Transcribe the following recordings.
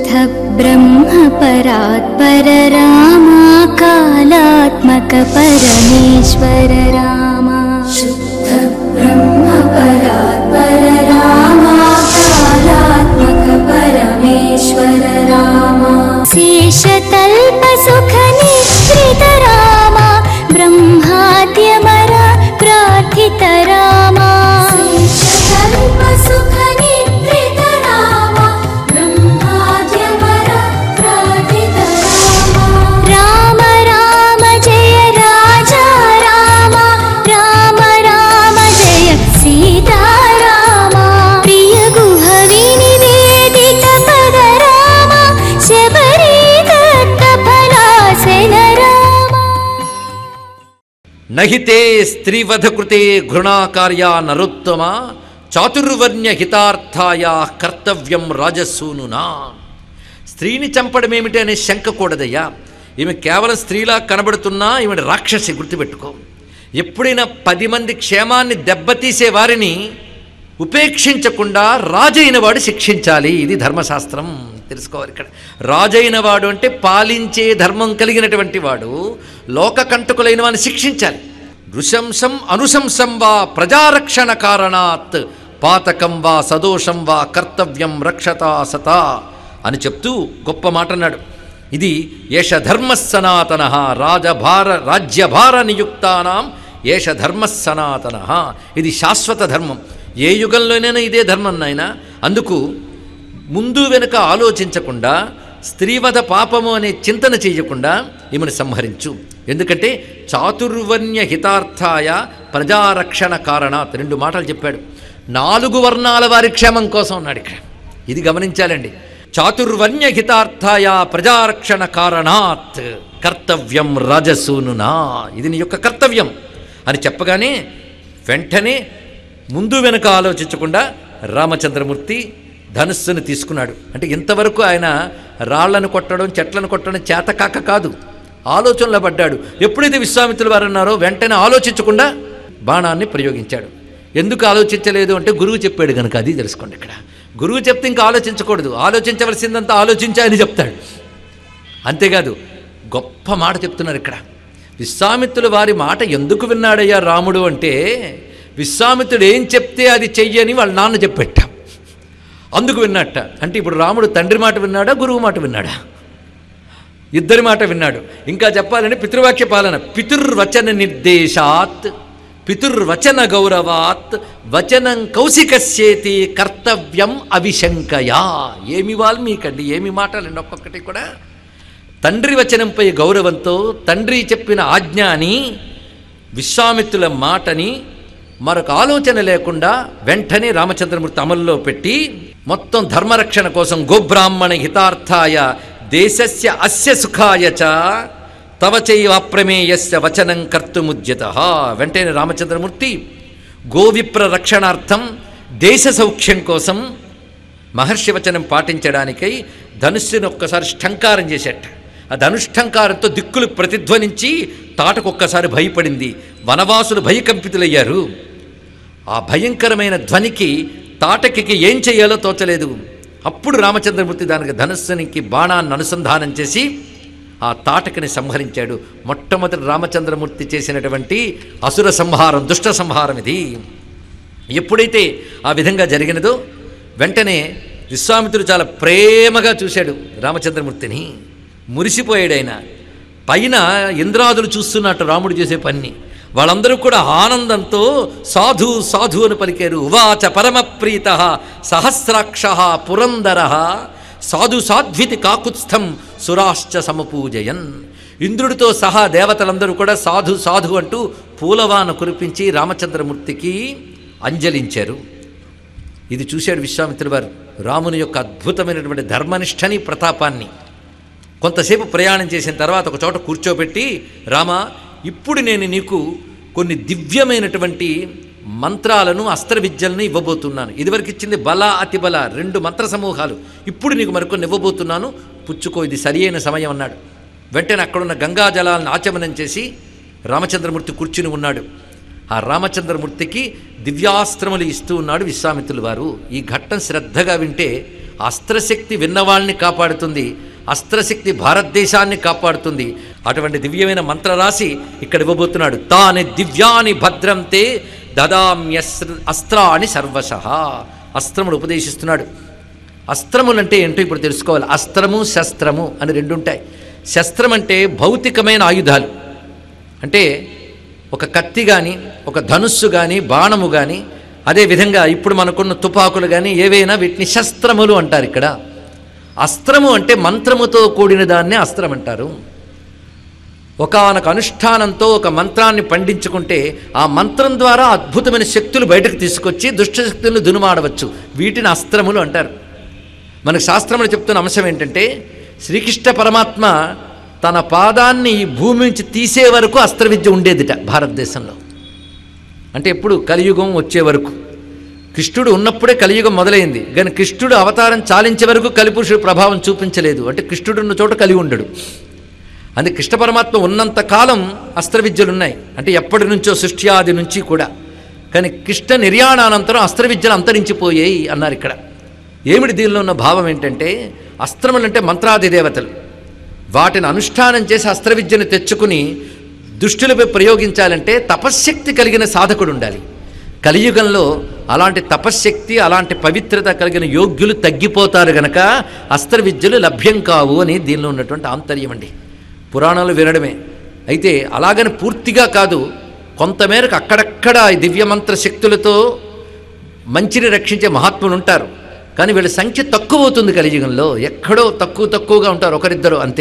ब्रह्म परात्पर रामा कालात्मक परमेश्वर रामा शुद्ध ब्रह्म परात्पर रामा कालात्मक परमेश्वर रामा शेषतल्प सुख निश्रित रामा ब्रह्माद्यमरा प्रार्थित रामा शेषतल्प सुख निश्रित रामा ब्रह्माद्यमरा प्रार्थित रामा राम राम जय राजा राम राम राम जय सीता राम प्रिय गुह विनिवेदित पद राम शबरी दत्त फलासन राम నహితే స్త్రీవధకృతే ఘృణాకార్య నరోత్తమ చాతుర్వర్ణ్య హితార్థాయ కర్తవ్యం రాజసూనునా స్త్రీని చంపడమేమిటి అనే శంక కూడదయ్యా ఈమె కేవలం స్త్రీలా కనబడుతున్నా ఈమె రాక్షసి గుర్తుపెట్టుకో ఎప్పుడైనా పది మంది క్షేమాన్ని దెబ్బతీసే వారిని ఉపేక్షించకుండా రాజైన వాడు శిక్షించాలి ఇది ధర్మశాస్త్రం తెలుసుకోవాలి ఇక్కడ రాజైన వాడు అంటే పాలించే ధర్మం కలిగినటువంటి వాడు లోక కంటకులైన వాడిని శిక్షించాలి నృశంసం అనుశంసం వా ప్రజారక్షణ కారణాత్ పాతకం వా సదోషం వా కర్తవ్యం రక్షతా సత అని చెప్తూ గొప్ప మాట అన్నాడు ఇది ఏష ధర్మ సనాతన రాజభార రాజ్యభార నియుక్తానాం ఏష ధర్మ సనాతన ఇది శాశ్వత ధర్మం ఏ యుగంలోనైనా ఇదే ధర్మం నాయన అందుకు ముందు వెనుక ఆలోచించకుండా స్త్రీవధ పాపము అనే చింతన చేయకుండా ఈమెను సంహరించు ఎందుకంటే చాతుర్వర్ణ్య హితార్థాయ ప్రజారక్షణ కారణాత్ రెండు మాటలు చెప్పాడు నాలుగు వర్ణాల వారి క్షేమం కోసం ఉన్నాడు ఇక్కడ ఇది గమనించాలండి చాతుర్వర్ణ్య హితార్థాయ ప్రజారక్షణ కారణాత్ కర్తవ్యం రాజసూనునా ఇది నీ యొక్క కర్తవ్యం అని చెప్పగానే వెంటనే ముందు వెనుక ఆలోచించకుండా రామచంద్రమూర్తి ధనుస్సును తీసుకున్నాడు అంటే ఇంతవరకు ఆయన రాళ్లను కొట్టడం చెట్లను కొట్టడం చేతకాక కాదు ఆలోచనలో పడ్డాడు ఎప్పుడైతే విశ్వామిత్రులు వారు అన్నారో వెంటనే ఆలోచించకుండా బాణాన్ని ప్రయోగించాడు ఎందుకు ఆలోచించలేదు అంటే గురువు చెప్పాడు కనుక అది తెలుసుకోండి ఇక్కడ గురువు చెప్తే ఇంకా ఆలోచించకూడదు ఆలోచించవలసిందంతా ఆలోచించా అని చెప్తాడు అంతేకాదు గొప్ప మాట చెప్తున్నారు ఇక్కడ విశ్వామిత్రుల వారి మాట ఎందుకు విన్నాడయ్యా రాముడు అంటే విశ్వామిత్రుడు ఏం చెప్తే అది చెయ్యని వాళ్ళ నాన్న చెప్పెట్ట అందుకు విన్నట్ట అంటే ఇప్పుడు రాముడు తండ్రి మాట విన్నాడా గురువు మాట విన్నాడా ఇద్దరి మాట విన్నాడు ఇంకా చెప్పాలంటే పితృవాక్య పాలన పితుర్వచన నిర్దేశాత్ పితుర్వచన గౌరవాత్ వచనం కౌశికస్యేతి కర్తవ్యం అవిశంకయా ఏమి వాల్మీకండి ఏమి మాటలండి ఒక్కొక్కటి కూడా తండ్రి వచనంపై గౌరవంతో తండ్రి చెప్పిన ఆజ్ఞ అని విశ్వామిత్రుల మాటని మరొక ఆలోచన లేకుండా వెంటనే రామచంద్రమూర్తి అమల్లో పెట్టి మొత్తం ధర్మరక్షణ కోసం గోబ్రాహ్మణ హితార్థాయ దేశస్య అస్య సుఖాయ చ తవ చైవ అప్రమేయస్య వచనం కర్తుముద్యత వెంటనే రామచంద్రమూర్తి గోవిప్ర రక్షణార్థం దేశ సౌఖ్యం కోసం మహర్షి వచనం పాటించడానికై ధనుస్సును ఒక్కసారి ష్ఠంకారం చేసేట ఆ ధనుష్ఠంకారంతో దిక్కులు ప్రతిధ్వనించి తాటకు ఒక్కసారి భయపడింది వనవాసులు భయకంపితులయ్యారు ఆ భయంకరమైన ధ్వనికి తాటకికి ఏం చేయాలో తోచలేదు అప్పుడు రామచంద్రమూర్తి దానికి ధనుస్సునికి బాణాన్ని అనుసంధానం చేసి ఆ తాటకిని సంహరించాడు మొట్టమొదటి రామచంద్రమూర్తి చేసినటువంటి అసుర సంహారం దుష్ట సంహారం ఇది ఎప్పుడైతే ఆ విధంగా జరిగినదో వెంటనే విశ్వామిత్రుడు చాలా ప్రేమగా చూశాడు రామచంద్రమూర్తిని మురిసిపోయాడు ఆయన పైన ఇంద్రాదులు చూస్తున్నట్టు రాముడు చేసే పని వాళ్ళందరూ కూడా ఆనందంతో సాధు సాధు అని పలికారు ఉవాచ పరమప్రీత సహస్రాక్ష పురందర సాధు సాధ్వితి కాకుత్స్థం సురాశ్చ సమపూజయన్ ఇంద్రుడితో సహా దేవతలందరూ కూడా సాధు సాధు అంటూ పూలవాన కురిపించి రామచంద్రమూర్తికి అంజలించారు ఇది చూశాడు విశ్వామిత్రుడు వారు రాముని యొక్క అద్భుతమైనటువంటి ధర్మనిష్టని ప్రతాపాన్ని కొంతసేపు ప్రయాణం చేసిన తర్వాత ఒక చోట కూర్చోబెట్టి రామ ఇప్పుడు నేను నీకు కొన్ని దివ్యమైనటువంటి మంత్రాలను అస్త్ర విద్యలను ఇవ్వబోతున్నాను ఇదివరకు ఇచ్చింది బల అతి బల రెండు మంత్ర సమూహాలు ఇప్పుడు నీకు మరికొన్ని ఇవ్వబోతున్నాను పుచ్చుకో ఇది సరి అయిన సమయం అన్నాడు వెంటనే అక్కడున్న గంగా జలాలను ఆచమనం చేసి రామచంద్రమూర్తి కూర్చుని ఉన్నాడు ఆ రామచంద్రమూర్తికి దివ్యాస్త్రములు ఇస్తూ ఉన్నాడు విశ్వామిత్రులు వారు ఈ ఘట్టం శ్రద్ధగా వింటే అస్త్రశక్తి విన్నవాళ్ళని కాపాడుతుంది అస్త్రశక్తి భారతదేశాన్ని కాపాడుతుంది అటువంటి దివ్యమైన మంత్రరాశి ఇక్కడ ఇవ్వబోతున్నాడు తాని దివ్యాని భద్రంతే దదామ్యస్త్ర అస్త్రాన్ని సర్వశ అస్త్రములు ఉపదేశిస్తున్నాడు అస్త్రములు అంటే ఏంటో ఇప్పుడు తెలుసుకోవాలి అస్త్రము శస్త్రము అని రెండు ఉంటాయి శస్త్రం అంటే భౌతికమైన ఆయుధాలు అంటే ఒక కత్తి కానీ ఒక ధనుస్సు కానీ బాణము కానీ అదేవిధంగా ఇప్పుడు మనకున్న తుపాకులు కానీ ఏవైనా వీటిని శస్త్రములు అంటారు ఇక్కడ అస్త్రము అంటే మంత్రముతో కూడిన దాన్నే అస్త్రం అంటారు ఒకానొక అనుష్ఠానంతో ఒక మంత్రాన్ని పండించుకుంటే ఆ మంత్రం ద్వారా అద్భుతమైన శక్తులు బయటకు తీసుకొచ్చి దుష్టశక్తులను దునుమాడవచ్చు వీటిని అస్త్రములు అంటారు మనకు శాస్త్రములు చెప్తున్న అంశం ఏంటంటే శ్రీకృష్ణ పరమాత్మ తన పాదాన్ని ఈ భూమి నుంచి తీసే వరకు అస్త్ర విద్య ఉండేదిట భారతదేశంలో అంటే ఎప్పుడు కలియుగం వచ్చే వరకు కృష్ణుడు ఉన్నప్పుడే కలియుగం మొదలైంది కానీ కృష్ణుడు అవతారం చాలించే వరకు కలిపురుషుడు ప్రభావం చూపించలేదు అంటే కృష్ణుడు ఉన్న చోట కలిగి ఉండడు అందుకే కృష్ణ పరమాత్మ ఉన్నంత కాలం అస్త్ర విద్యలు ఉన్నాయి అంటే ఎప్పటి నుంచో సృష్టి ఆది నుంచి కూడా కానీ కృష్ణ నిర్యాణానంతరం అస్త్ర విద్యలు అంతరించిపోయాయి అన్నారు ఇక్కడ ఏమిటి దీనిలో ఉన్న భావం ఏంటంటే అస్త్రములంటే మంత్రాది దేవతలు వాటిని అనుష్ఠానం చేసి అస్త్ర విద్యను తెచ్చుకుని దుష్టులపై ప్రయోగించాలంటే తపశ్శక్తి కలిగిన సాధకుడు ఉండాలి కలియుగంలో అలాంటి తపశ్శక్తి అలాంటి పవిత్రత కలిగిన యోగ్యులు తగ్గిపోతారు గనక అస్త్ర విద్యలు లభ్యం కావు అని దీనిలో ఉన్నటువంటి ఆంతర్యం అండి పురాణాలు వినడమే అయితే అలాగని పూర్తిగా కాదు కొంతమేరకు అక్కడక్కడ ఈ దివ్యమంత్ర శక్తులతో మంచిని రక్షించే మహాత్ములు ఉంటారు కానీ వీళ్ళ సంఖ్య తక్కువ అవుతుంది కలియుగంలో ఎక్కడో తక్కువ తక్కువగా ఉంటారు ఒకరిద్దరు అంతే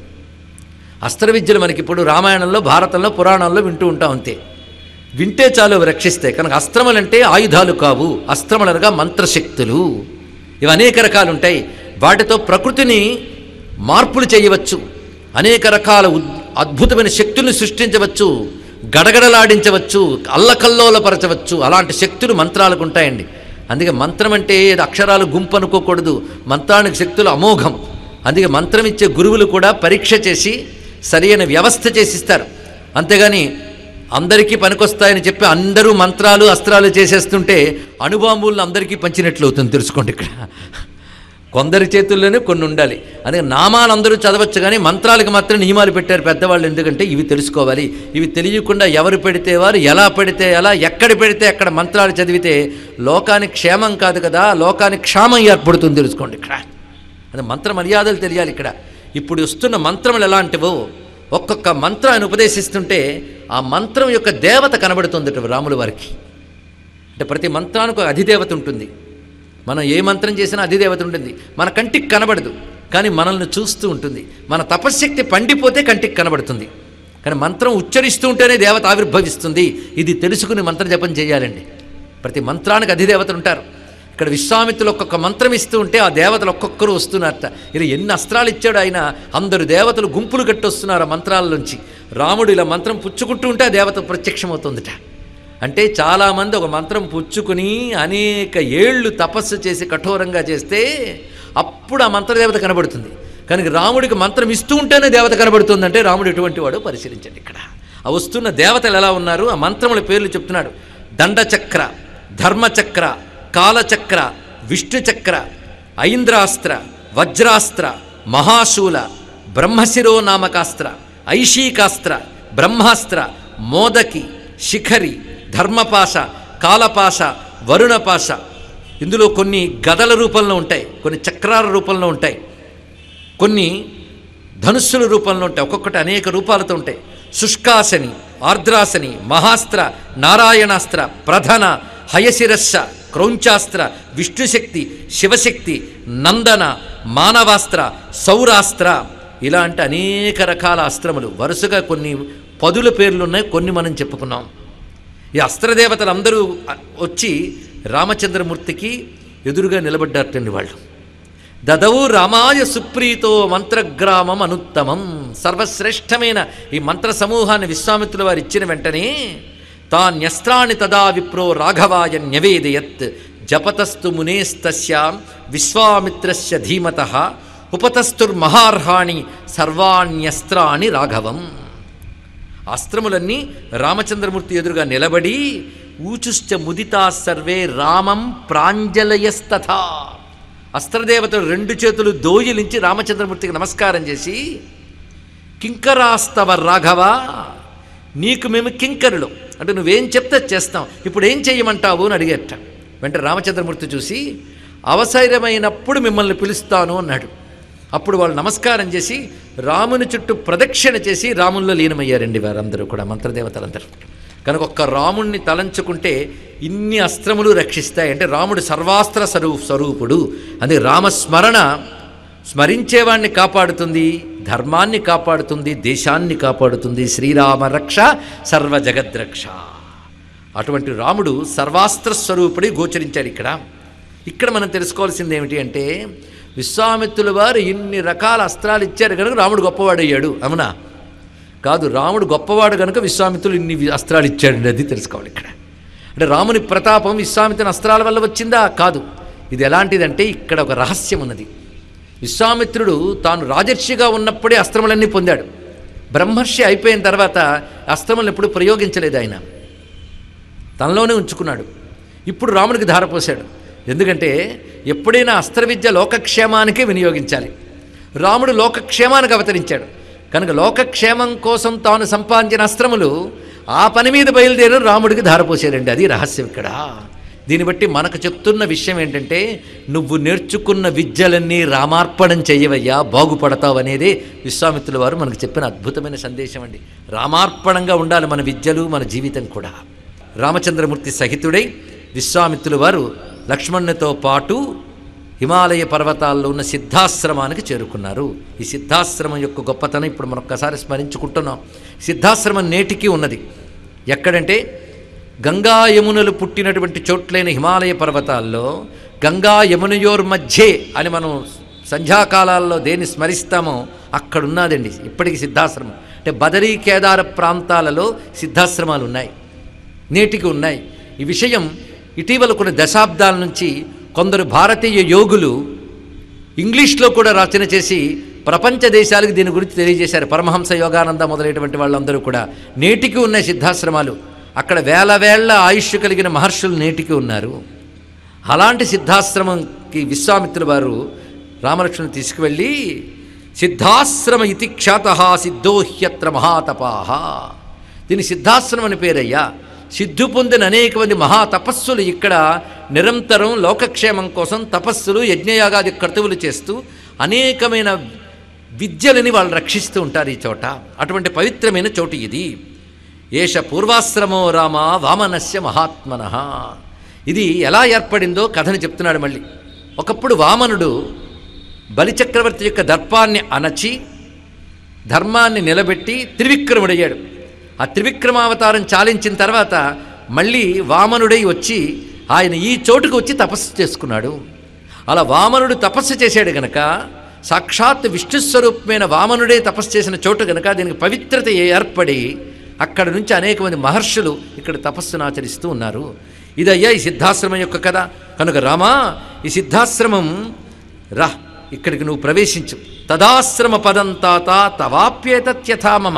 అస్త్ర విద్యలు మనకి ఇప్పుడు రామాయణంలో భారతంలో పురాణాల్లో వింటూ ఉంటాం అంతే వింటే చాలు అవి రక్షిస్తాయి కనుక అస్త్రములంటే ఆయుధాలు కావు అస్త్రములనగా మంత్రశక్తులు ఇవి అనేక రకాలు ఉంటాయి వాటితో ప్రకృతిని మార్పులు చేయవచ్చు అనేక రకాల ఉద్- అద్భుతమైన శక్తుల్ని సృష్టించవచ్చు గడగడలాడించవచ్చు అల్లకల్లోలపరచవచ్చు అలాంటి శక్తులు మంత్రాలకు ఉంటాయండి అందుకే మంత్రం అంటే ఏదో అక్షరాలు గుంపు అనుకోకూడదు మంత్రానికి శక్తులు అమోఘం అందుకే మంత్రం ఇచ్చే గురువులు కూడా పరీక్ష చేసి సరైన వ్యవస్థ చేసిస్తారు అంతేగాని అందరికీ పనికొస్తాయని చెప్పి అందరూ మంత్రాలు అస్త్రాలు చేసేస్తుంటే అణుబాంబులను అందరికీ పంచినట్లు అవుతుంది తెలుసుకోండి ఇక్కడ కొందరి చేతుల్లోనే కొన్ని ఉండాలి అందుకే నామాలు అందరూ చదవచ్చు కానీ మంత్రాలకు మాత్రం నియమాలు పెట్టారు పెద్దవాళ్ళు ఎందుకంటే ఇవి తెలుసుకోవాలి ఇవి తెలియకుండా ఎవరు పెడితే వారు ఎలా పెడితే ఎలా ఎక్కడ పెడితే అక్కడ మంత్రాలు చదివితే లోకానికి క్షేమం కాదు కదా లోకానికి క్షామం ఏర్పడుతుంది తెలుసుకోండి ఇక్కడ అది మంత్ర మర్యాదలు తెలియాలి ఇక్కడ ఇప్పుడు వస్తున్న మంత్రములు ఎలాంటివో ఒక్కొక్క మంత్రాన్ని ఉపదేశిస్తుంటే ఆ మంత్రం యొక్క దేవత కనబడుతుంది రాముల వారికి అంటే ప్రతి మంత్రానికి ఒక అధిదేవత ఉంటుంది మనం ఏ మంత్రం చేసినా అధిదేవత ఉంటుంది మన కంటికి కనబడదు కానీ మనల్ని చూస్తూ ఉంటుంది మన తపశ్శక్తి పండిపోతే కంటికి కనబడుతుంది కానీ మంత్రం ఉచ్చరిస్తూ ఉంటేనే దేవత ఆవిర్భవిస్తుంది ఇది తెలుసుకుని మంత్ర జపం చేయాలండి ప్రతి మంత్రానికి అధిదేవతలు ఉంటారు ఇక్కడ విశ్వామిత్రులు ఒక్కొక్క మంత్రం ఇస్తూ ఉంటే ఆ దేవతలు ఒక్కొక్కరు వస్తున్నారట ఇలా ఎన్ని అస్త్రాలు ఇచ్చాడు ఆయన అందరు దేవతలు గుంపులు కట్టి వస్తున్నారు ఆ మంత్రాల నుంచి రాముడు ఇలా మంత్రం పుచ్చుకుంటూ ఉంటే ఆ దేవత ప్రత్యక్షమవుతుందిట అంటే చాలామంది ఒక మంత్రం పుచ్చుకుని అనేక ఏళ్ళు తపస్సు చేసి కఠోరంగా చేస్తే అప్పుడు ఆ మంత్రదేవత కనబడుతుంది కనుక రాముడికి మంత్రం ఇస్తూ ఉంటేనే దేవత కనబడుతుంది అంటే రాముడు ఎటువంటి వాడు పరిశీలించండి ఇక్కడ ఆ వస్తున్న దేవతలు ఎలా ఉన్నారు ఆ మంత్రముల పేర్లు చెప్తున్నాడు దండచక్ర ధర్మచక్ర కాలచక్ర విష్ణుచక్ర ఐంద్రాస్త్ర వజ్రాస్త్ర మహాశూల బ్రహ్మశిరో నామకాస్త్ర ఐషీకాస్త్ర బ్రహ్మాస్త్ర మోదకి శిఖరి ధర్మపాశ కాలపాశ వరుణపాశ ఇందులో కొన్ని గదల రూపంలో ఉంటాయి కొన్ని చక్రాల రూపంలో ఉంటాయి కొన్ని ధనుస్సుల రూపంలో ఉంటాయి ఒక్కొక్కటి అనేక రూపాలతో ఉంటాయి శుష్కాసని ఆర్ద్రాసని మహాస్త్ర నారాయణాస్త్ర ప్రధాన హయశిరస్స క్రౌంచాస్త్ర విష్ణుశక్తి శివశక్తి నందన మానవాస్త్ర సౌరాస్త్ర ఇలాంటి అనేక రకాల అస్త్రములు వరుసగా కొన్ని పదుల పేర్లు ఉన్నాయి కొన్ని మనం చెప్పుకున్నాం ఈ అస్త్రదేవతలు అందరూ వచ్చి రామచంద్రమూర్తికి ఎదురుగా నిలబడ్డారటండి వాళ్ళు దదవు రామాయ సుప్రీతో మంత్రగ్రామం అనుత్తమం సర్వశ్రేష్టమైన ఈ మంత్ర సమూహాన్ని విశ్వామిత్రుల వారు ఇచ్చిన వెంటనే తాన్యస్త్రాణి తదా విప్రో రాఘవాయ న్యవేదయత్ జపతస్తు మునేస్తస్యాం విశ్వామిత్రస్య ధీమత ఉపతస్తుర్మహార్హాణి సర్వాణ్యస్త్రాణి రాఘవం అస్త్రములన్నీ రామచంద్రమూర్తి ఎదురుగా నిలబడి ఊచుశ్చ ముదితా సర్వే రామం ప్రాంజలయస్తథా అస్త్రదేవతలు రెండు చేతులు దోయిలించి రామచంద్రమూర్తికి నమస్కారం చేసి కింకరాస్తవ రాఘవ నీకు మేము కింకరులు అంటే నువ్వేం చెప్తే అది చేస్తాం ఇప్పుడు ఏం చేయమంటావు అని అడిగేట వెంటనే రామచంద్రమూర్తి చూసి అవసరమైనప్పుడు మిమ్మల్ని పిలుస్తాను అన్నాడు అప్పుడు వాళ్ళు నమస్కారం చేసి రాముని చుట్టూ ప్రదక్షిణ చేసి రాముల్లో లీనమయ్యారండి వారందరూ కూడా మంత్రదేవతలందరూ కనుక ఒక్క రాముణ్ణి తలంచుకుంటే ఇన్ని అస్త్రములు రక్షిస్తాయి అంటే రాముడు సర్వాస్త్ర స్వరూ స్వరూపుడు అందుకే రామస్మరణ స్మరించేవాణ్ణి కాపాడుతుంది ధర్మాన్ని కాపాడుతుంది దేశాన్ని కాపాడుతుంది శ్రీరామ రక్ష సర్వ జగద్రక్ష అటువంటి రాముడు సర్వాస్త్ర స్వరూపుడి గోచరించాడు ఇక్కడ ఇక్కడ మనం తెలుసుకోవాల్సింది ఏమిటి అంటే విశ్వామిత్రుల వారు ఇన్ని రకాల అస్త్రాలు ఇచ్చారు కనుక రాముడు గొప్పవాడయ్యాడు అవునా కాదు రాముడు గొప్పవాడు కనుక విశ్వామిత్రులు ఇన్ని అస్త్రాలు ఇచ్చాడు అది తెలుసుకోవాలి ఇక్కడ అంటే రాముని ప్రతాపం విశ్వామిత్రుని అస్త్రాల వల్ల వచ్చిందా కాదు ఇది ఎలాంటిదంటే ఇక్కడ ఒక రహస్యం ఉన్నది విశ్వామిత్రుడు తాను రాజర్షిగా ఉన్నప్పుడే అస్త్రములన్నీ పొందాడు బ్రహ్మర్షి అయిపోయిన తర్వాత అస్త్రములను ఎప్పుడు ప్రయోగించలేదు ఆయన తనలోనే ఉంచుకున్నాడు ఇప్పుడు రాముడికి ధారపోశాడు ఎందుకంటే ఎప్పుడైనా అస్త్ర విద్య లోకక్షేమానికే వినియోగించాలి రాముడు లోకక్షేమానికి అవతరించాడు కనుక లోకక్షేమం కోసం తాను సంపాదించిన అస్త్రములు ఆ పని మీద బయలుదేరి రాముడికి ధారపోసాడండి అది రహస్యం ఇక్కడ దీన్ని బట్టి మనకు చెప్తున్న విషయం ఏంటంటే నువ్వు నేర్చుకున్న విద్యలన్నీ రామార్పణం చెయ్యవయ్యా బాగుపడతావు అనేదే విశ్వామిత్రుల వారు మనకు చెప్పిన అద్భుతమైన సందేశం అండి రామార్పణంగా ఉండాలి మన విద్యలు మన జీవితం కూడా రామచంద్రమూర్తి సహితుడై విశ్వామిత్రుల వారు లక్ష్మణునితో పాటు హిమాలయ పర్వతాల్లో ఉన్న సిద్ధాశ్రమానికి చేరుకున్నారు ఈ సిద్ధాశ్రమం యొక్క గొప్పతనం ఇప్పుడు మనం ఒక్కసారి స్మరించుకుంటున్నాం సిద్ధాశ్రమం నేటికి ఉన్నది ఎక్కడంటే గంగా యమునలు పుట్టినటువంటి చోట్లైన హిమాలయ పర్వతాల్లో గంగా యమునయోర్ మధ్యే అని మనం సంధ్యాకాలాల్లో దేన్ని స్మరిస్తామో అక్కడున్నదండి ఇప్పటికి సిద్ధాశ్రమం అంటే బదరీ కేదార ప్రాంతాలలో సిద్ధాశ్రమాలు ఉన్నాయి నేటికి ఉన్నాయి ఈ విషయం ఇటీవల కొన్ని దశాబ్దాల నుంచి కొందరు భారతీయ యోగులు ఇంగ్లీష్లో కూడా రచన చేసి ప్రపంచ దేశాలకు దీని గురించి తెలియజేశారు పరమహంస యోగానంద మొదలైనటువంటి వాళ్ళందరూ కూడా నేటికి ఉన్న సిద్ధాశ్రమాలు అక్కడ వేల వేళ్ల ఆయుష్ కలిగిన మహర్షులు నేటికి ఉన్నారు అలాంటి సిద్ధాశ్రమంకి విశ్వామిత్రుల వారు రామలక్ష్మణుని తీసుకువెళ్ళి సిద్ధాశ్రమ ఇతి ఖ్యాత సిద్ధోహ్యత్ర మహాతపాహ దీని సిద్ధాశ్రమం అని పేరయ్యా సిద్ధు పొందిన అనేక మంది మహాతపస్సులు ఇక్కడ నిరంతరం లోకక్షేమం కోసం తపస్సులు యజ్ఞయాగాది కర్తవులు చేస్తూ అనేకమైన విద్యలని వాళ్ళు రక్షిస్తూ ఉంటారు ఈ చోట అటువంటి పవిత్రమైన చోటు ఇది ఏష పూర్వాశ్రమో రామ వామనస్య మహాత్మన ఇది ఎలా ఏర్పడిందో కథని చెప్తున్నాడు మళ్ళీ ఒకప్పుడు వామనుడు బలిచక్రవర్తి యొక్క దర్పాన్ని అణచి ధర్మాన్ని నిలబెట్టి త్రివిక్రముడయ్యాడు ఆ త్రివిక్రమావతారం చాలించిన తర్వాత మళ్ళీ వామనుడై వచ్చి ఆయన ఈ చోటుకు వచ్చి తపస్సు చేసుకున్నాడు అలా వామనుడు తపస్సు చేశాడు గనక సాక్షాత్ విష్ణుస్వరూపమైన వామనుడే తపస్సు చేసిన చోటు గనక దీనికి పవిత్రత ఏర్పడి అక్కడ నుంచి అనేక మంది మహర్షులు ఇక్కడ తపస్సును ఆచరిస్తూ ఉన్నారు ఇదయ్యా ఈ సిద్ధాశ్రమం యొక్క కథ కనుక రామా ఈ సిద్ధాశ్రమం రా ఇక్కడికి నువ్వు ప్రవేశించు తదాశ్రమ పదం తాత తవాప్యేతత్యథా మమ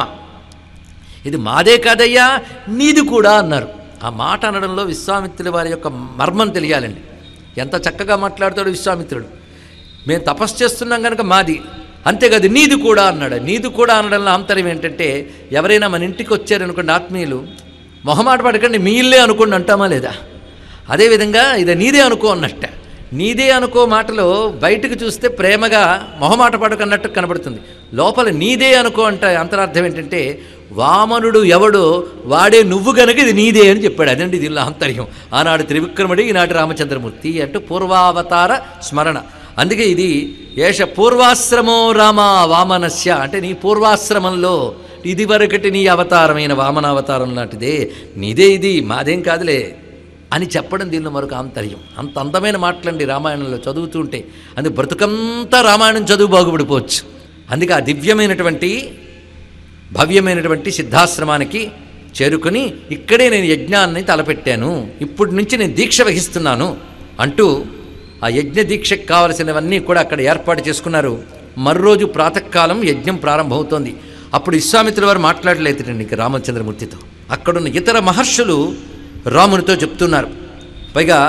ఇది మాదే కాదయ్యా నీది కూడా అన్నారు ఆ మాట అనడంలో విశ్వామిత్రుల వారి యొక్క మర్మం తెలియాలండి ఎంత చక్కగా మాట్లాడతాడు విశ్వామిత్రుడు మేము తపస్సు చేస్తున్నాం కనుక మాది అంతేకాదు నీది కూడా అన్నాడు నీది కూడా అనడంలో ఆంతర్యం ఏంటంటే ఎవరైనా మన ఇంటికి వచ్చారనుకోండి ఆత్మీయులు మొహమాట పడకండి మీ ఇల్లే అనుకోండి అంటామా లేదా అదేవిధంగా ఇది నీదే అనుకో అన్నట్ట నీదే అనుకో మాటలో బయటకు చూస్తే ప్రేమగా మొహమాట పడకన్నట్టు కనబడుతుంది లోపల నీదే అనుకో అంటే అంతరార్థం ఏంటంటే వామనుడు ఎవడో వాడే నువ్వు గనక ఇది నీదే అని చెప్పాడు అదండి దీనిలో ఆంతర్యం ఆనాడు త్రివిక్రముడి ఈనాటి రామచంద్రమూర్తి అంటూ పూర్వావతార స్మరణ అందుకే ఇది ఏష పూర్వాశ్రమో రామ వామనస్య అంటే నీ పూర్వాశ్రమంలో ఇది వరకటి నీ అవతారమైన వామనావతారం లాంటిదే నీదే ఇది మాదేం కాదులే అని చెప్పడం దీనిలో మరొక ఆంతర్యం అంత అందమైన మాటలండి రామాయణంలో చదువుతుంటే అందుకే బ్రతుకంతా రామాయణం చదువు బాగుపడిపోవచ్చు అందుకే ఆ దివ్యమైనటువంటి భవ్యమైనటువంటి సిద్ధాశ్రమానికి చేరుకుని ఇక్కడే నేను యజ్ఞాన్ని తలపెట్టాను ఇప్పటి నుంచి నేను దీక్ష వహిస్తున్నాను అంటూ ఆ యజ్ఞ దీక్షకు కావలసినవన్నీ కూడా అక్కడ ఏర్పాటు చేసుకున్నారు మర్రోజు ప్రాతకాలం యజ్ఞం ప్రారంభమవుతోంది అప్పుడు విశ్వామిత్రుల వారు మాట్లాడలేదండి ఇంక రామచంద్రమూర్తితో అక్కడున్న ఇతర మహర్షులు రామునితో చెప్తున్నారు పైగా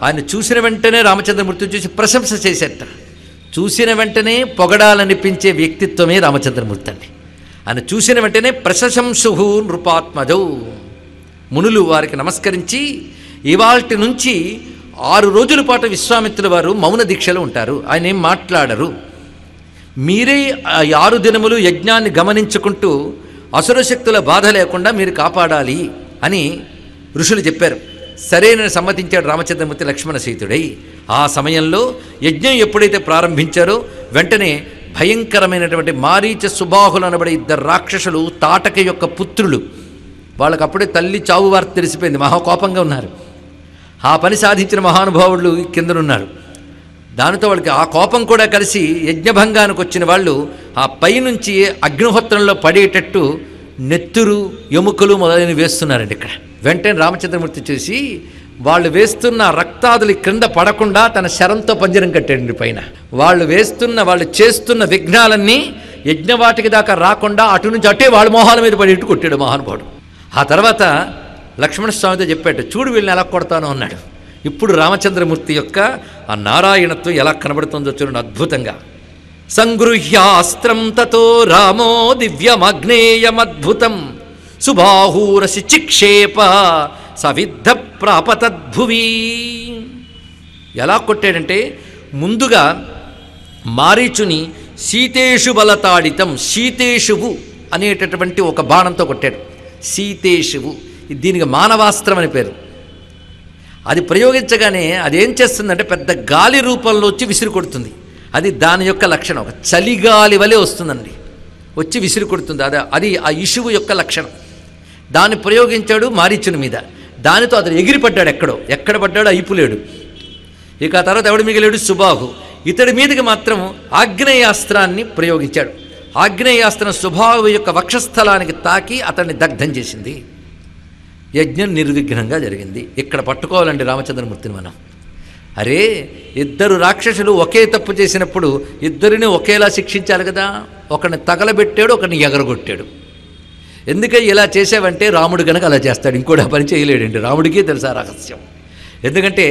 ఆయన చూసిన వెంటనే రామచంద్రమూర్తి చూసి ప్రశంస చేసేట చూసిన వెంటనే పొగడాలనిపించే వ్యక్తిత్వమే రామచంద్రమూర్తి అండి ఆయన చూసిన వెంటనే ప్రశంసు నృపాత్మజౌ మునులు వారికి నమస్కరించి ఇవాల్టి నుంచి ఆరు రోజుల పాటు విశ్వామిత్రుల వారు మౌన దీక్షలో ఉంటారు ఆయన ఏం మాట్లాడరు మీరే ఆ ఆరు దినములు యజ్ఞాన్ని గమనించుకుంటూ అసుర శక్తుల బాధ లేకుండా మీరు కాపాడాలి అని ఋషులు చెప్పారు సరేనని సమ్మతించాడు రామచంద్రమూర్తి లక్ష్మణ సీతుడై ఆ సమయంలో యజ్ఞం ఎప్పుడైతే ప్రారంభించారో వెంటనే భయంకరమైనటువంటి మారీచ సుబాహులు అనబడే ఇద్దరు రాక్షసులు తాటక యొక్క పుత్రులు వాళ్ళకి అప్పుడే తల్లి చావు వార్త తెలిసిపోయింది మహాకోపంగా ఉన్నారు ఆ పని సాధించిన మహానుభావులు కిందనున్నారు దానితో వాళ్ళకి ఆ కోపం కూడా కలిసి యజ్ఞభంగానికి వచ్చిన వాళ్ళు ఆ పైనుంచి అగ్నిహోత్రంలో పడేటట్టు నెత్తురు ఎముకలు మొదలైనవి వేస్తున్నారండి ఇక్కడ వెంటనే రామచంద్రమూర్తి చూసి వాళ్ళు వేస్తున్న రక్తాదులు క్రింద పడకుండా తన శరంతో పంజరం కట్టాడండి పైన వాళ్ళు వేస్తున్న వాళ్ళు చేస్తున్న విఘ్నాలన్నీ యజ్ఞవాటికి దాకా రాకుండా అటు నుంచి అటే వాళ్ళ మోహాల మీద పడేట్టు కొట్టాడు మహానుభావుడు ఆ తర్వాత లక్ష్మణస్వామితో చెప్పాడు చూడు వీళ్ళని ఎలా కొడతాను అన్నాడు ఇప్పుడు రామచంద్రమూర్తి యొక్క ఆ నారాయణత్వం ఎలా కనబడుతుందో చూడండి అద్భుతంగా సంగృహ్యాస్త్రం తతో రామో దివ్యమగ్నేయమద్భుతం సుబాహూరసి చిక్షేప సవిద్ధ ప్రాపతద్భువి ఎలా కొట్టాడంటే ముందుగా మారీచుని సీతేషు బలతాడితం సీతేషువు అనేటటువంటి ఒక బాణంతో కొట్టాడు సీతేషువు దీనికి మానవాస్త్రం అని పేరు అది ప్రయోగించగానే అదేం చేస్తుందంటే పెద్ద గాలి రూపంలో వచ్చి విసిరి కొడుతుంది అది దాని యొక్క లక్షణం ఒక చలిగాలి వలె వస్తుందండి వచ్చి విసిరి కొడుతుంది అది అది ఆ ఇషువు యొక్క లక్షణం దాన్ని ప్రయోగించాడు మారీచుని మీద దానితో అతను ఎగిరిపడ్డాడు ఎక్కడో ఎక్కడ పడ్డాడో అయిపులేడు ఇక ఆ తర్వాత ఎవడు మిగిలాడు సుబాహు ఇతడి మీదకి మాత్రం ఆగ్నేయాస్త్రాన్ని ప్రయోగించాడు ఆగ్నేయాస్త్రం సుబాహు యొక్క వక్షస్థలానికి తాకి అతన్ని దగ్ధం చేసింది యజ్ఞం నిర్విఘ్నంగా జరిగింది ఇక్కడ పట్టుకోవాలండి రామచంద్రమూర్తిని మనం అరే ఇద్దరు రాక్షసులు ఒకే తప్పు చేసినప్పుడు ఇద్దరిని ఒకేలా శిక్షించాలి కదా ఒకరిని తగలబెట్టాడు ఒకరిని ఎగరగొట్టాడు ఎందుకని ఇలా చేసావంటే రాముడు గనక అలా చేస్తాడు ఇంకోటి ఆ పని చేయలేడండి రాముడికి తెలుసా రహస్యం ఎందుకంటే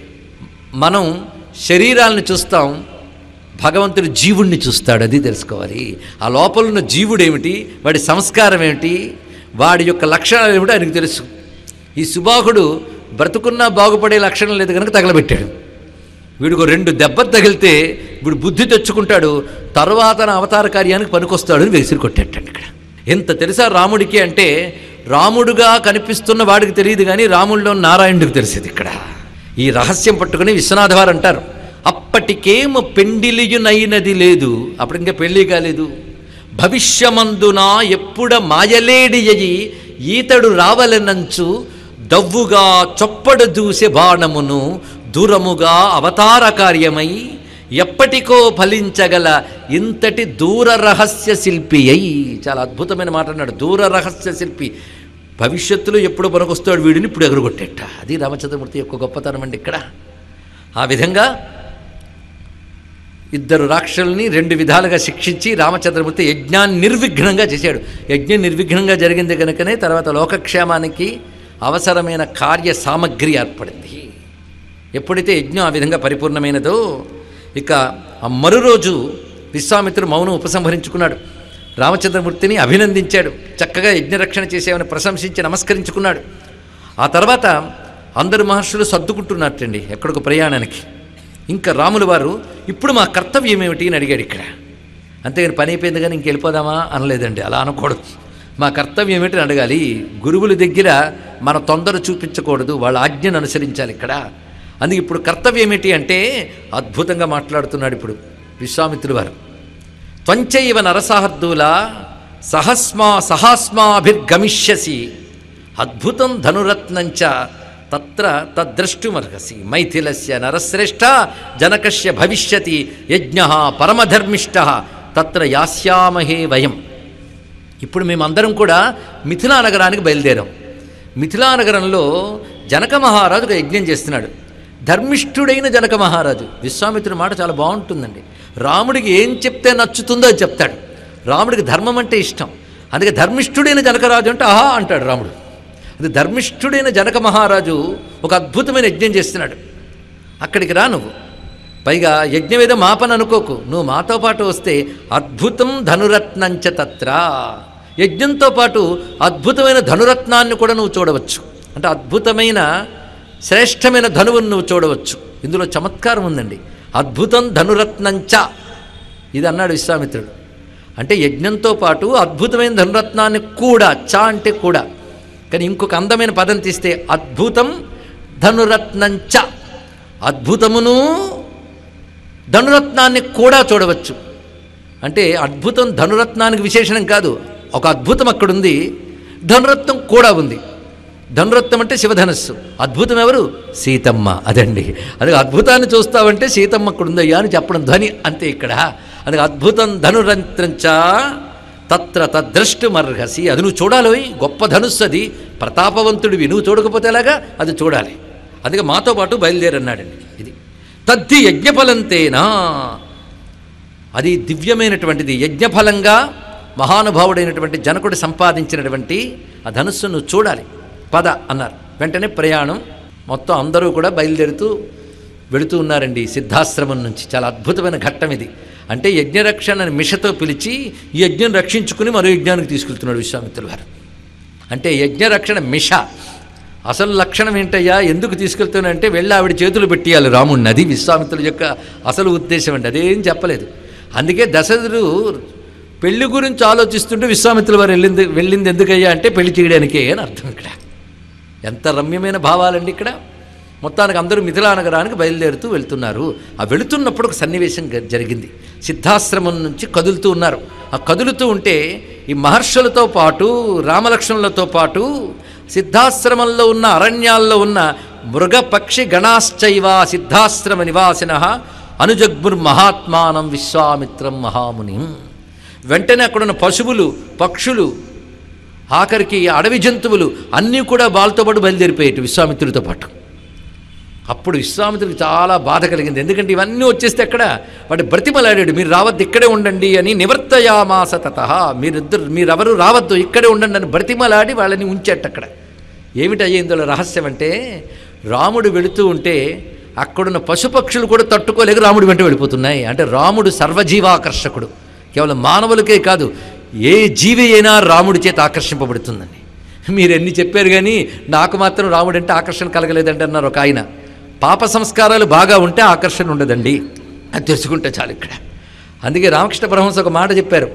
మనం శరీరాలను చూస్తాం భగవంతుడు జీవుణ్ణి చూస్తాడు అది తెలుసుకోవాలి ఆ లోపల ఉన్న జీవుడు ఏమిటి వాడి సంస్కారం ఏమిటి వాడి యొక్క లక్షణాలు ఏమిటో ఆయనకు తెలుసు ఈ సుబాహుడు బ్రతుకున్నా బాగుపడే లక్షణం లేదు కనుక తగలబెట్టాడు వీడికి ఓ రెండు దెబ్బలు తగిలితే వీడు బుద్ధి తెచ్చుకుంటాడు తర్వాత నా అవతార కార్యానికి పనికొస్తాడు అని వెసిరి కొట్టాడు ఇక్కడ ఎంత తెలుసా రాముడికి అంటే రాముడుగా కనిపిస్తున్న వాడికి తెలియదు కానీ రాముడిలో నారాయణుడికి తెలిసేది ఇక్కడ ఈ రహస్యం పట్టుకుని విశ్వనాథ వారు అంటారు అప్పటికేమ పెండిలియునైనది లేదు అప్పుడు ఇంకా పెళ్ళి కాలేదు భవిష్యమందున ఎప్పుడ మాయలేడియయి ఈతడు రావలనంచు దవ్వుగా చొప్పడు దూసె బాణమును దూరముగా అవతార కార్యమై ఎప్పటికో ఫలించగల ఇంతటి దూర రహస్య శిల్పి అయి చాలా అద్భుతమైన మాట అన్నాడు దూర రహస్య శిల్పి భవిష్యత్తులో ఎప్పుడు పనికొస్తాడు వీడిని ఇప్పుడు ఎగురగొట్టేట అది రామచంద్రమూర్తి యొక్క గొప్పతనం అండి ఇక్కడ ఆ విధంగా ఇద్దరు రాక్షసుల్ని రెండు విధాలుగా శిక్షించి రామచంద్రమూర్తి యజ్ఞాన్ని నిర్విఘ్నంగా చేశాడు యజ్ఞం నిర్విఘ్నంగా జరిగింది కనుకనే తర్వాత లోకక్షేమానికి అవసరమైన కార్య సామగ్రి ఏర్పడింది ఎప్పుడైతే యజ్ఞం ఆ విధంగా పరిపూర్ణమైనదో ఇక ఆ మరు రోజు విశ్వామిత్రుడు మౌనం ఉపసంహరించుకున్నాడు రామచంద్రమూర్తిని అభినందించాడు చక్కగా యజ్ఞరక్షణ చేసేవని ప్రశంసించి నమస్కరించుకున్నాడు ఆ తర్వాత అందరు మహర్షులు సర్దుకుంటున్నట్టండి ఎక్కడికి ప్రయాణానికి ఇంకా రాములు వారు ఇప్పుడు మా కర్తవ్యం ఏమిటి అని అడిగాడు ఇక్కడ అంతేగాని పని అయిపోయింది కానీ ఇంక వెళ్ళిపోదామా అనలేదండి అలా అనకూడదు మా కర్తవ్యం ఏమిటి అని అడగాలి గురువుల దగ్గర మన తొందర చూపించకూడదు వాళ్ళ ఆజ్ఞను అనుసరించాలి ఇక్కడ అందుకే ఇప్పుడు కర్తవ్యం ఏమిటి అంటే అద్భుతంగా మాట్లాడుతున్నాడు ఇప్పుడు విశ్వామిత్రుడు వారు త్వంచైవ నరసాహర్దూల సహస్మా సహాస్మాభిర్గమిష్యసి అద్భుతం ధనురత్నంచ తత్ర తద్ద్రష్టుమర్హసి మైథిలస్య నరశ్రేష్ఠ జనకస్య భవిష్యతి యజ్ఞ పరమధర్మిష్ట తత్ర యాస్యామహే వయం ఇప్పుడు మేమందరం కూడా మిథిలా నగరానికి బయలుదేరాం మిథిలా నగరంలో జనక మహారాజు ఒక యజ్ఞం చేస్తున్నాడు ధర్మిష్ఠుడైన జనక మహారాజు విశ్వామిత్రుడి మాట చాలా బాగుంటుందండి రాముడికి ఏం చెప్తే నచ్చుతుందో అది చెప్తాడు రాముడికి ధర్మం అంటే ఇష్టం అందుకే ధర్మిష్ఠుడైన జనకరాజు అంటే ఆహా అంటాడు రాముడు అది ధర్మిష్ఠుడైన జనక మహారాజు ఒక అద్భుతమైన యజ్ఞం చేస్తున్నాడు అక్కడికి రా నువ్వు పైగా యజ్ఞవేద మాపని అనుకోకు నువ్వు మాతో పాటు వస్తే అద్భుతం ధనురత్నంచ తత్ర యజ్ఞంతో పాటు అద్భుతమైన ధనురత్నాన్ని కూడా నువ్వు చూడవచ్చు అంటే అద్భుతమైన శ్రేష్టమైన ధనువును నువ్వు చూడవచ్చు ఇందులో చమత్కారం ఉందండి అద్భుతం ధనురత్నంచ ఇది అన్నాడు విశ్వామిత్రుడు అంటే యజ్ఞంతో పాటు అద్భుతమైన ధనురత్నాన్ని కూడా చ అంటే కూడా కానీ ఇంకొక అందమైన పదం తీస్తే అద్భుతం ధనురత్నంచ అద్భుతమును ధనురత్నాన్ని కూడా చూడవచ్చు అంటే అద్భుతం ధనురత్నానికి విశేషణం కాదు ఒక అద్భుతం అక్కడుంది ధనురత్నం కూడా ఉంది ధనురత్నం అంటే శివధనస్సు అద్భుతం ఎవరు సీతమ్మ అదండి అది అద్భుతాన్ని చూస్తావంటే సీతమ్మ అక్కడ ఉందయ్యా అని చెప్పడం ధ్వని అంతే ఇక్కడ అది అద్భుతం ధనురంత్రంచ తత్ర తద్రష్టుమర్హసి అది నువ్వు చూడాలి గొప్ప ధనుస్సు అది ప్రతాపవంతుడివి నువ్వు చూడకపోతే ఎలాగా అది చూడాలి అందుకే మాతో పాటు బయలుదేరన్నాడండి ఇది తద్ది యజ్ఞఫలంతేనా అది దివ్యమైనటువంటిది యజ్ఞఫలంగా మహానుభావుడైనటువంటి జనకుడు సంపాదించినటువంటి ఆ ధనుస్సును చూడాలి పద అన్నారు వెంటనే ప్రయాణం మొత్తం అందరూ కూడా బయలుదేరుతూ వెళుతూ ఉన్నారండి సిద్ధాశ్రమం నుంచి చాలా అద్భుతమైన ఘట్టం ఇది అంటే యజ్ఞరక్షణ మిషతో పిలిచి ఈ యజ్ఞం రక్షించుకుని మరో యజ్ఞానికి తీసుకెళ్తున్నాడు విశ్వామిత్రులు వారు అంటే యజ్ఞరక్షణ మిష అసలు లక్షణం ఏంటయ్యా ఎందుకు తీసుకెళ్తానంటే వెళ్ళి ఆవిడ చేతులు పెట్టియాలి రాముడిని అది విశ్వామిత్రుల యొక్క అసలు ఉద్దేశం అండి అదేం చెప్పలేదు అందుకే దశరథుడు పెళ్లి గురించి ఆలోచిస్తుంటే విశ్వామిత్రుల వారు వెళ్ళింది వెళ్ళింది ఎందుకయ్యా అంటే పెళ్లి చేయడానికే అని అర్థం ఇక్కడ ఎంత రమ్యమైన భావాలండి ఇక్కడ మొత్తానికి అందరూ మిథిలా నగరానికి బయలుదేరుతూ వెళ్తున్నారు ఆ వెళుతున్నప్పుడు ఒక సన్నివేశం గ- జరిగింది సిద్ధాశ్రమం నుంచి కదులుతూ ఉన్నారు ఆ కదులుతూ ఉంటే ఈ మహర్షులతో పాటు రామలక్ష్మణులతో పాటు సిద్ధాశ్రమంలో ఉన్న అరణ్యాల్లో ఉన్న మృగపక్షి గణాశ్చైవ సిద్ధాశ్రమ నివాసిన అనుజగ్ముర్మహాత్మానం విశ్వామిత్రం మహాముని వెంటనే అక్కడున్న పశువులు పక్షులు ఆఖరికి అడవి జంతువులు అన్నీ కూడా వాళ్ళతో పాటు బయలుదేరిపోయేటి విశ్వామిత్రుడితో పాటు అప్పుడు విశ్వామిత్రుడికి చాలా బాధ కలిగింది ఎందుకంటే ఇవన్నీ వచ్చేస్తే అక్కడ వాడు బ్రతిమలాడాడు మీరు రావద్దు ఇక్కడే ఉండండి అని నివర్తయామాస తత మీరిద్దరు మీరెవరు రావద్దు ఇక్కడే ఉండండి అని బ్రతిమలాడి వాళ్ళని ఉంచేట అక్కడ ఏమిటయ్యే ఇందులో రహస్యం అంటే రాముడు వెళుతూ ఉంటే అక్కడున్న పశుపక్షులు కూడా తట్టుకోలేక రాముడి వెంట వెళ్ళిపోతున్నాయి అంటే రాముడు సర్వజీవాకర్షకుడు కేవలం మానవులకే కాదు ఏ జీవి అయినా రాముడి చేత ఆకర్షింపబడుతుందండి మీరు ఎన్ని చెప్పారు కానీ నాకు మాత్రం రాముడు అంటే ఆకర్షణ కలగలేదండి అన్నారు ఒక ఆయన పాప సంస్కారాలు బాగా ఉంటే ఆకర్షణ ఉండదండి అది తెలుసుకుంటే చాలు ఇక్కడ అందుకే రామకృష్ణ పరమహంస ఒక మాట చెప్పారు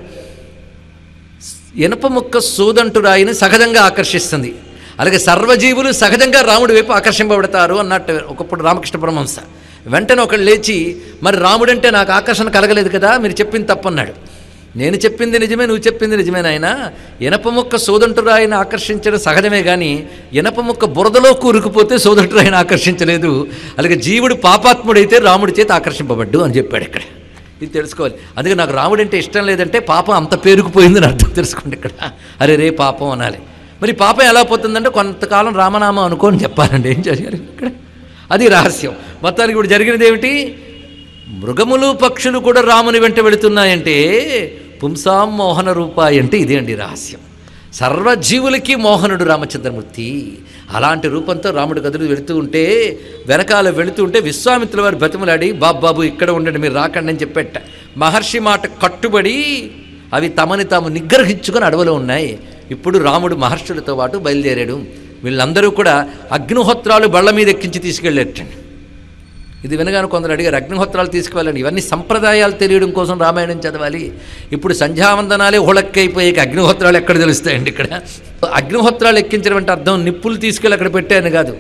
ఇనప ముక్క సూదంటు రాయిని సహజంగా ఆకర్షిస్తుంది అలాగే సర్వజీవులు సహజంగా రాముడి వైపు ఆకర్షింపబడతారు అన్నట్టు ఒకప్పుడు రామకృష్ణ పరమహంస వెంటనే ఒకళ్ళు లేచి మరి రాముడంటే నాకు ఆకర్షణ కలగలేదు కదా మీరు చెప్పింది తప్పన్నాడు నేను చెప్పింది నిజమే నువ్వు చెప్పింది నిజమే నాయన ఇనప ముక్క సోదంటు రాయిని ఆకర్షించడం సహజమే కానీ ఇనప ముక్క బురదలో కూరుకుపోతే సోదంటు రాయిని ఆకర్షించలేదు అలాగే జీవుడు పాపాత్ముడైతే రాముడి చేత ఆకర్షింపబడ్డు అని చెప్పాడు ఇక్కడ ఇది తెలుసుకోవాలి అందుకే నాకు రాముడు అంటే ఇష్టం లేదంటే పాపం అంత పేరుకుపోయిందని అర్థం తెలుసుకోండి ఇక్కడ అరే రే పాపం అనాలి మరి పాపం ఎలా పోతుందంటే కొంతకాలం రామనామం అనుకోని చెప్పాలండి ఏం చేశారు ఇక్కడ అది రహస్యం మొత్తానికి ఇప్పుడు జరిగినది ఏమిటి మృగములు పక్షులు కూడా రాముని వెంట వెళుతున్నాయంటే పుంసాం మోహన రూపాయి అంటే ఇదే అండి రహస్యం సర్వజీవులకి మోహనుడు రామచంద్రమూర్తి అలాంటి రూపంతో రాముడు గదులు వెళుతూ ఉంటే వెనకాల వెళుతూ ఉంటే విశ్వామిత్రుల వారు బతిమలాడి బాబు బాబు ఇక్కడ ఉండండి మీరు రాకండి అని చెప్పేట మహర్షి మాట కట్టుబడి అవి తమని తాము నిగ్రహించుకొని అడవిలో ఉన్నాయి ఇప్పుడు రాముడు మహర్షులతో పాటు బయలుదేరాడు వీళ్ళందరూ కూడా అగ్నిహోత్రాలు బళ్ళ మీద ఎక్కించి తీసుకెళ్ళేటండి ఇది వినగానే కొందరు అడిగారు అగ్నిహోత్రాలు తీసుకువెళ్ళండి ఇవన్నీ సంప్రదాయాలు తెలియడం కోసం రామాయణం చదవాలి ఇప్పుడు సంధ్యావందనాలే హుళక్కైపోయాక అగ్నిహోత్రాలు ఎక్కడ తెలుస్తాయండి ఇక్కడ అగ్నిహోత్రాలు ఎక్కించడం అంటే అర్థం నిప్పులు తీసుకెళ్ళి అక్కడ పెట్టాను కాదు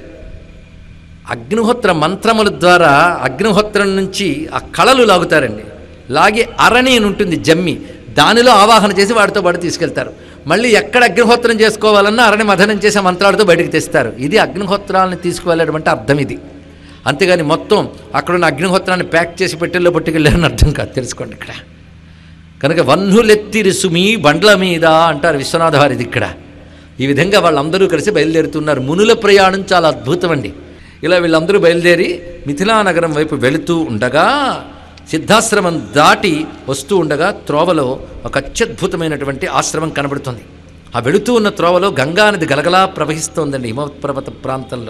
అగ్నిహోత్ర మంత్రముల ద్వారా అగ్నిహోత్రం నుంచి ఆ కళలు లాగుతారండి లాగి అరణి అని ఉంటుంది జమ్మి దానిలో ఆవాహన చేసి వాటితో పాటు తీసుకెళ్తారు మళ్ళీ ఎక్కడ అగ్నిహోత్రం చేసుకోవాలన్నా అరణి మథనం చేసే మంత్రాలతో బయటకు తెస్తారు ఇది అగ్నిహోత్రాలను తీసుకువెళ్ళడం అంటే అర్థం ఇది అంతేగాని మొత్తం అక్కడున్న అగ్నిహోత్రాన్ని ప్యాక్ చేసి పెట్టెల్లో పట్టుకెళ్ళారని అర్థం కాదు తెలుసుకోండి ఇక్కడ కనుక వన్నులెత్తిరి సుమి బండ్ల మీద అంటారు విశ్వనాథ వారిది ఇక్కడ ఈ విధంగా వాళ్ళందరూ కలిసి బయలుదేరుతున్నారు మునుల ప్రయాణం చాలా అద్భుతం అండి ఇలా వీళ్ళందరూ బయలుదేరి మిథిలా నగరం వైపు వెళుతూ ఉండగా సిద్ధాశ్రమం దాటి వస్తూ ఉండగా త్రోవలో ఒక అత్యద్భుతమైనటువంటి ఆశ్రమం కనబడుతుంది ఆ వెళుతూ ఉన్న త్రోవలో గంగానది గలగలా ప్రవహిస్తోందండి హిమపర్వత ప్రాంతంలో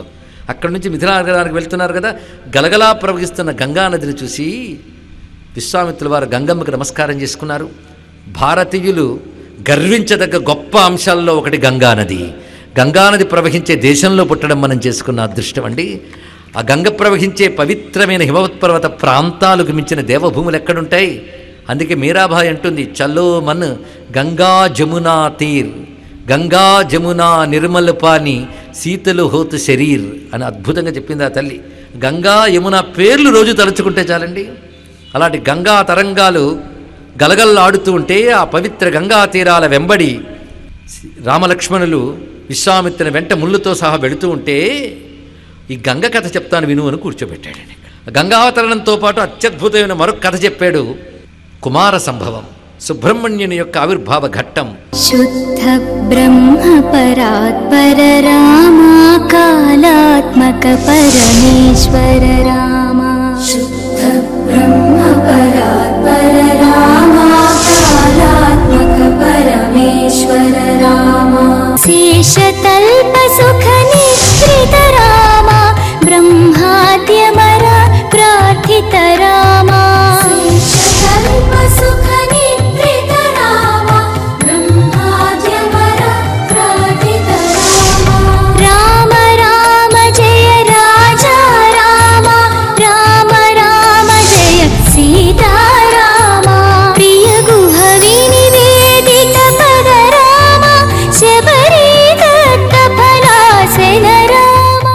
అక్కడి నుంచి మిథిలానగరానికి వెళ్తున్నారు కదా గలగలా ప్రవహిస్తున్న గంగా నదిని చూసి విశ్వామిత్రుల వారు గంగమ్మకి నమస్కారం చేసుకున్నారు భారతీయులు గర్వించదగ్గ గొప్ప అంశాల్లో ఒకటి గంగానది గంగానది ప్రవహించే దేశంలో పుట్టడం మనం చేసుకున్న అదృష్టం అండి ఆ గంగ ప్రవహించే పవిత్రమైన హిమవత్పర్వత ప్రాంతాలకు మించిన దేవభూములు ఎక్కడుంటాయి అందుకే మీరాబాయి అంటుంది చలో మన్ గంగా జమునా తీర్ గంగా జమునా నిర్మల్ పాని శీతలు హోత్ శరీర్ అని అద్భుతంగా చెప్పింది ఆ తల్లి గంగా యమున పేర్లు రోజు తలుచుకుంటే చాలండి అలాంటి గంగా తరంగాలు గలగల్లాడుతూ ఉంటే ఆ పవిత్ర గంగా తీరాల వెంబడి రామలక్ష్మణులు విశ్వామిత్రుని వెంట ముళ్ళుతో సహా వెళుతూ ఉంటే ఈ గంగ కథ చెప్తాను విను అని కూర్చోబెట్టాడండి గంగావతరణంతో పాటు అత్యద్భుతమైన మరొక కథ చెప్పాడు కుమార సంభవం సుబ్రహ్మణ్యుని యొక్క ఆవిర్భావ ఘట్టం शुद्ध ब्रह्म परात्पर रामा कालात्मक परमेश्वर रामा शुद्ध ब्रह्म परात्पर रामा कालात्मक परमेश्वर रामा शेषतल्प सुख निश्रित रामा ब्रह्माद्यमरा प्रार्थित रामा शेषतल्प सुख निश्रित रामा ब्रह्माद्यमरा प्रार्थित राम राम जय राजा रामा राम राम जय सीता रामा प्रिय गुह विनिवेदित पद रामा शबरी दत्त फलासन रामा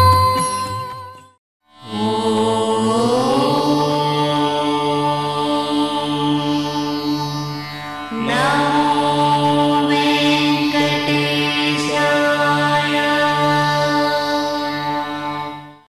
ना